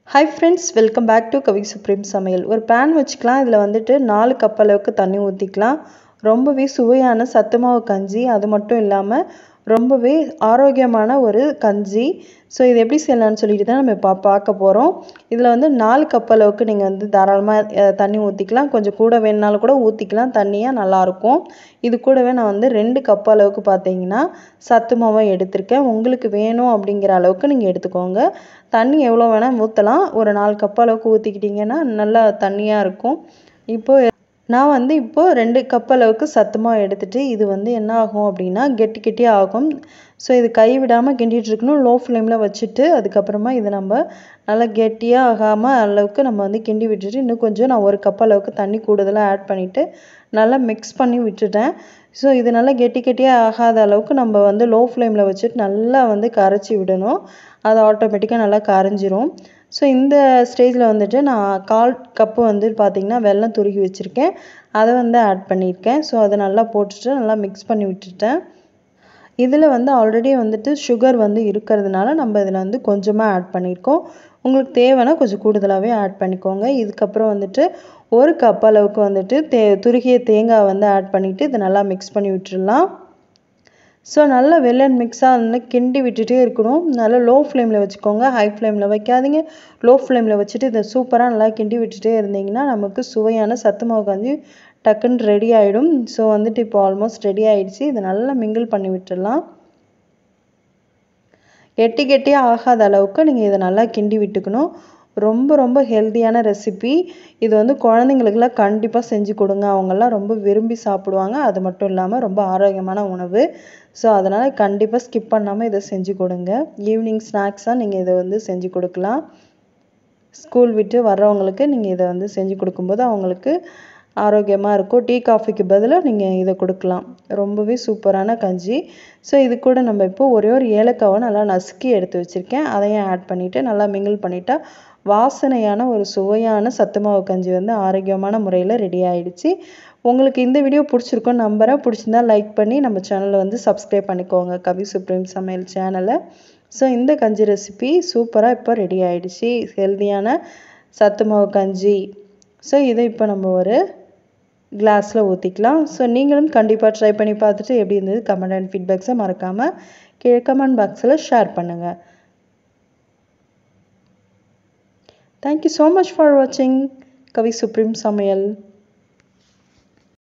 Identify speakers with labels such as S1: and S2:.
S1: hi friends welcome back to Kavi supreme சமையல் ஒரு pan வச்சுக்கலாம் இதில் வந்துட்டு நாலு கப் அளவுக்கு தண்ணி ஊற்றிக்கலாம் ரொம்பவே சுவையான சத்து மாவு கஞ்சி அது மட்டும் இல்லாமல் ரொம்பவே ஆரோக்கியமான ஒரு கஞ்சி ஸோ இது எப்படி செய்யலாம்னு சொல்லிட்டு தான் நம்ம பா பார்க்க போகிறோம் இதில் வந்து நாலு கப் அளவுக்கு நீங்கள் வந்து தாராளமாக தண்ணி ஊற்றிக்கலாம் கொஞ்சம் கூட வேணுனாலும் கூட ஊற்றிக்கலாம் தண்ணியாக நல்லாயிருக்கும் இது கூடவே நான் வந்து ரெண்டு கப் அளவுக்கு பார்த்தீங்கன்னா சத்து மாவை எடுத்திருக்கேன் உங்களுக்கு வேணும் அப்படிங்கிற அளவுக்கு நீங்கள் எடுத்துக்கோங்க தண்ணி எவ்வளோ வேணால் ஊற்றலாம் ஒரு நாலு கப் அளவுக்கு ஊற்றிக்கிட்டிங்கன்னா நல்லா தண்ணியாக இருக்கும் இப்போது நான் வந்து இப்போது ரெண்டு கப் அளவுக்கு சத்துமாவு எடுத்துகிட்டு இது வந்து என்ன ஆகும் அப்படின்னா கெட்டி கெட்டியாக ஆகும் ஸோ இது கை விடாமல் கிண்டிகிட்டு இருக்கணும் லோ ஃப்ளேமில் வச்சுட்டு அதுக்கப்புறமா இதை நம்ம நல்லா கெட்டியாக ஆகாமல் அளவுக்கு நம்ம வந்து கிண்டி விட்டுட்டு இன்னும் கொஞ்சம் நான் ஒரு கப் அளவுக்கு தண்ணி கூடுதலாக ஆட் பண்ணிவிட்டு நல்லா மிக்ஸ் பண்ணி விட்டுட்டேன் ஸோ இது நல்லா கெட்டி கெட்டியாக ஆகாத அளவுக்கு நம்ம வந்து லோ ஃப்ளேமில் வச்சுட்டு நல்லா வந்து கரைச்சி விடணும் அது ஆட்டோமேட்டிக்காக நல்லா கரைஞ்சிரும் ஸோ இந்த ஸ்டேஜில் வந்துட்டு நான் கால் கப்பு வந்து பார்த்திங்கன்னா வெல்லம் துருகி வச்சுருக்கேன் அதை வந்து ஆட் பண்ணியிருக்கேன் ஸோ அதை நல்லா போட்டுட்டு நல்லா மிக்ஸ் பண்ணி விட்டுட்டேன் இதில் வந்து ஆல்ரெடி வந்துட்டு சுகர் வந்து இருக்கிறதுனால நம்ம இதில் வந்து கொஞ்சமாக ஆட் பண்ணியிருக்கோம் உங்களுக்கு தேவைன்னா கொஞ்சம் கூடுதலாகவே ஆட் பண்ணிக்கோங்க இதுக்கப்புறம் வந்துட்டு ஒரு கப் அளவுக்கு வந்துட்டு தே துருகிய தேங்காய் வந்து ஆட் பண்ணிவிட்டு இதை நல்லா மிக்ஸ் பண்ணி விட்டுடலாம் ஸோ நல்லா வெள்ளன் மிக்ஸாக வந்து கிண்டி விட்டுட்டே இருக்கணும் நல்லா லோ ஃப்ளேமில் வச்சுக்கோங்க ஹை ஃப்ளேமில் வைக்காதீங்க லோ ஃப்ளேமில் வச்சுட்டு இதை சூப்பராக நல்லா கிண்டி விட்டுட்டே இருந்தீங்கன்னா நமக்கு சுவையான சத்து மாவு கஞ்சி டக்குன்னு ரெடி ஆகிடும் ஸோ வந்துட்டு இப்போ ஆல்மோஸ்ட் ரெடி ஆகிடுச்சு இதை நல்லா மிங்கிள் பண்ணி விட்டுடலாம் கெட்டி கெட்டியாக ஆகாத அளவுக்கு நீங்கள் இதை நல்லா கிண்டி விட்டுக்கணும் ரொம்ப ரொம்ப ஹெல்த்தியான ரெசிபி இது வந்து குழந்தைங்களுக்குலாம் கண்டிப்பாக செஞ்சு கொடுங்க அவங்கெல்லாம் ரொம்ப விரும்பி சாப்பிடுவாங்க அது மட்டும் இல்லாமல் ரொம்ப ஆரோக்கியமான உணவு ஸோ அதனால் கண்டிப்பாக ஸ்கிப் பண்ணாமல் இதை செஞ்சு கொடுங்க ஈவினிங் ஸ்நாக்ஸாக நீங்கள் இதை வந்து செஞ்சு கொடுக்கலாம் ஸ்கூல் விட்டு வர்றவங்களுக்கு நீங்கள் இதை வந்து செஞ்சு கொடுக்கும்போது அவங்களுக்கு ஆரோக்கியமாக இருக்கும் டீ காஃபிக்கு பதிலாக நீங்கள் இதை கொடுக்கலாம் ரொம்பவே சூப்பரான கஞ்சி ஸோ இது கூட நம்ம இப்போ ஒரே ஒரு ஏலக்காவை நல்லா நசுக்கி எடுத்து வச்சுருக்கேன் அதையும் ஆட் பண்ணிவிட்டு நல்லா மிங்கிள் பண்ணிட்டா வாசனையான ஒரு சுவையான சத்து மாவு கஞ்சி வந்து ஆரோக்கியமான முறையில் ரெடி ஆகிடுச்சு உங்களுக்கு இந்த வீடியோ பிடிச்சிருக்கோன்னு நம்புகிறேன் பிடிச்சிருந்தா லைக் பண்ணி நம்ம சேனலை வந்து சப்ஸ்கிரைப் பண்ணிக்கோங்க கவி சுப்ரீம் சமையல் சேனலை ஸோ இந்த கஞ்சி ரெசிபி சூப்பராக இப்போ ரெடி ஆகிடுச்சு ஹெல்த்தியான சத்து மாவு கஞ்சி ஸோ இதை இப்போ நம்ம ஒரு கிளாஸில் ஊற்றிக்கலாம் ஸோ நீங்களும் கண்டிப்பாக ட்ரை பண்ணி பார்த்துட்டு எப்படி இருந்தது கமெண்ட் அண்ட் ஃபீட்பேக்ஸை மறக்காமல் கீழே கமெண்ட் பாக்ஸில் ஷேர் பண்ணுங்கள் தேங்க்யூ ஸோ மச் ஃபார் வாட்சிங் கவி சுப்ரீம் சமையல்